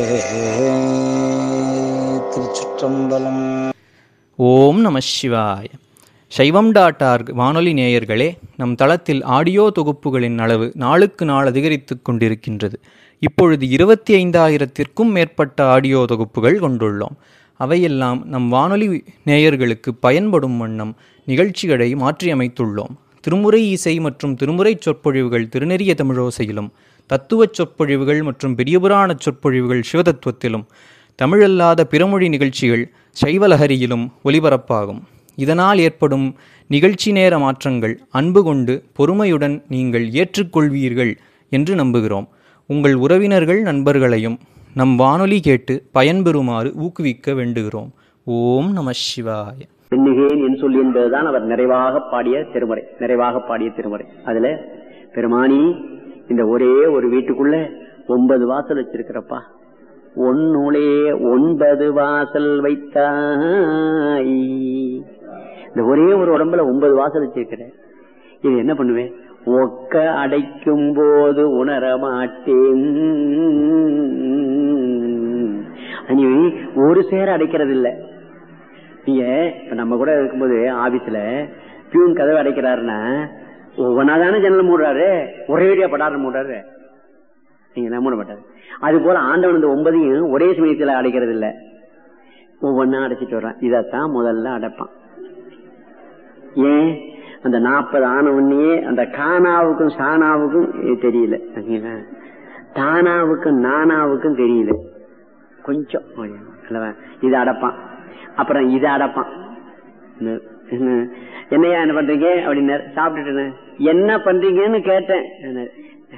திருச்சிற்றம்பலம் ஓம் நம சிவாய சைவம் டாட் ஆர்க் வானொலி நேயர்களே நம் தளத்தில் ஆடியோ தொகுப்புகளின் அளவு நாளுக்கு நாள் அதிகரித்து கொண்டிருக்கின்றது இப்பொழுது இருபத்தி ஐந்தாயிரத்திற்கும் மேற்பட்ட ஆடியோ தொகுப்புகள் கொண்டுள்ளோம் அவையெல்லாம் நம் வானொலி நேயர்களுக்கு பயன்படும் வண்ணம் நிகழ்ச்சிகளை மாற்றியமைத்துள்ளோம் திருமுறை இசை மற்றும் திருமுறைச் சொற்பொழிவுகள் திருநெறிய தமிழோசையிலும் தத்துவச் சொற்பொழிவுகள் மற்றும் பெரியபுராணச் சொற்பொழிவுகள் சிவதத்துவத்திலும் தமிழல்லாத பிறமொழி நிகழ்ச்சிகள் சைவலஹரியிலும் ஒலிபரப்பாகும் இதனால் ஏற்படும் நிகழ்ச்சி நேர மாற்றங்கள் அன்பு கொண்டு பொறுமையுடன் நீங்கள் ஏற்றுக்கொள்வீர்கள் என்று நம்புகிறோம் உங்கள் உறவினர்கள் நண்பர்களையும் நம் வானொலி கேட்டு பயன்பெறுமாறு ஊக்குவிக்க வேண்டுகிறோம் ஓம் நம சிவாய பின்னுகேன் என் சொல் என்பதுதான் அவர் நிறைவாக பாடிய திருமுறை நிறைவாக பாடிய திருமுறை அதுல பெருமானி இந்த ஒரே ஒரு வீட்டுக்குள்ள ஒன்பது வாசல் வச்சிருக்கிறப்பா ஒன்னுளே ஒன்பது வாசல் வைத்தாய் இந்த ஒரே ஒரு உடம்புல ஒன்பது வாசல் வச்சிருக்கிற இது என்ன பண்ணுவேன் ஒக்க அடைக்கும் போது உணர மாட்டேன் நீ ஒரு சேர அடைக்கிறது இல்லை நீங்க இப்ப நம்ம கூட இருக்கும்போது ஆபீஸ்ல பியூன் கதவை அடைக்கிறாருன்னா ஒவ்வொன்னாதானே ஜன்னல் மூடுறாரு ஒரே வழியா படாரம் மூடுறாரு நீங்க என்ன மூட மாட்டாரு அது போல ஆண்டவன் இந்த ஒன்பதையும் ஒரே சமயத்துல அடைக்கிறது இல்ல ஒவ்வொன்னா அடைச்சிட்டு வர்றான் இதத்தான் முதல்ல அடைப்பான் ஏன் அந்த நாற்பது ஆனவன்னே அந்த கானாவுக்கும் சானாவுக்கும் தெரியல சரிங்களா? தானாவுக்கும் நானாவுக்கும் தெரியல கொஞ்சம் அல்லவா? இது அடைப்பான் அப்புறம் இதை அடைப்பான் என்ன- என்ன- என்னையா என்ன பண்றீங்க அப்படின்னாரு சாப்பிட்டுட்டு என்ன பண்றீங்கன்னு கேட்டேன் என்னாரு.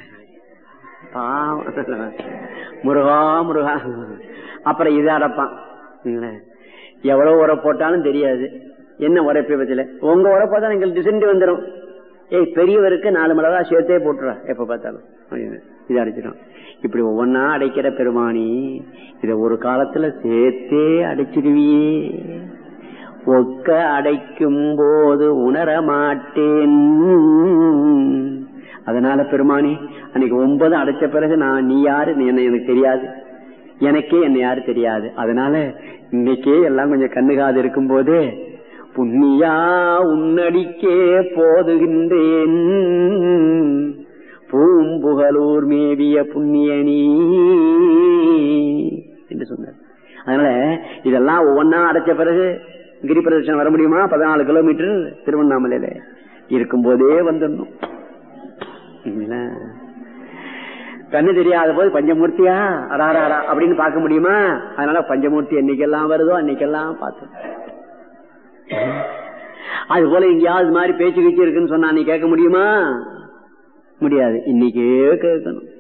பாவம் முருகா முருகா அப்புறம் இதை அடைப்பான் சரிங்களா? எவ்வளவு உரை போட்டாலும் தெரியாது என்ன உரைப்பை பத்தில உங்க உரைப்பா தான் எங்களுக்கு டிசென்ட் வந்துடும் ஏய் பெரியவருக்கு நாலு மிளகா சேர்த்தே போட்டுறா எப்ப பார்த்தாலும் அப்படின்னு இதை அடைச்சிடும் இப்படி ஒவ்வொன்னா அடைக்கிற பெருமானி இத ஒரு காலத்துல சேர்த்தே அடைச்சிடுவியே ஒக்க அடைக்கும் போது உணர மாட்டேன் அதனால பெருமானி அன்னைக்கு ஒன்பது அடைச்ச பிறகு நான் நீ யாரு நீ என்ன எனக்கு தெரியாது எனக்கே என்ன யாரு தெரியாது அதனால இன்னைக்கே எல்லாம் கொஞ்சம் கண்ணுகாது இருக்கும் போதே புண்ணியா உன்னடிக்கே போதுகின்றேன் பூம்புகலூர் மேவிய புண்ணியனி என்று சொன்னார் அதனால இதெல்லாம் ஒவ்வொன்னா அடைச்ச பிறகு கிரி பிரதட்சணம் வர முடியுமா பதினாலு கிலோமீட்டர் திருவண்ணாமலையில இருக்கும் போதே வந்துடணும் இல்ல? கண்ணு தெரியாத போது பஞ்சமூர்த்தியா அடாரா அப்படின்னு பார்க்க முடியுமா அதனால பஞ்சமூர்த்தி என்னைக்கெல்லாம் வருதோ அன்னைக்கெல்லாம் பார்த்தோம் அது போல எங்கேயாவது இது மாதிரி பேச்சு கீச்சு இருக்குன்னு சொன்னா நீ கேட்க முடியுமா முடியாது இன்னைக்கே கேட்கணும்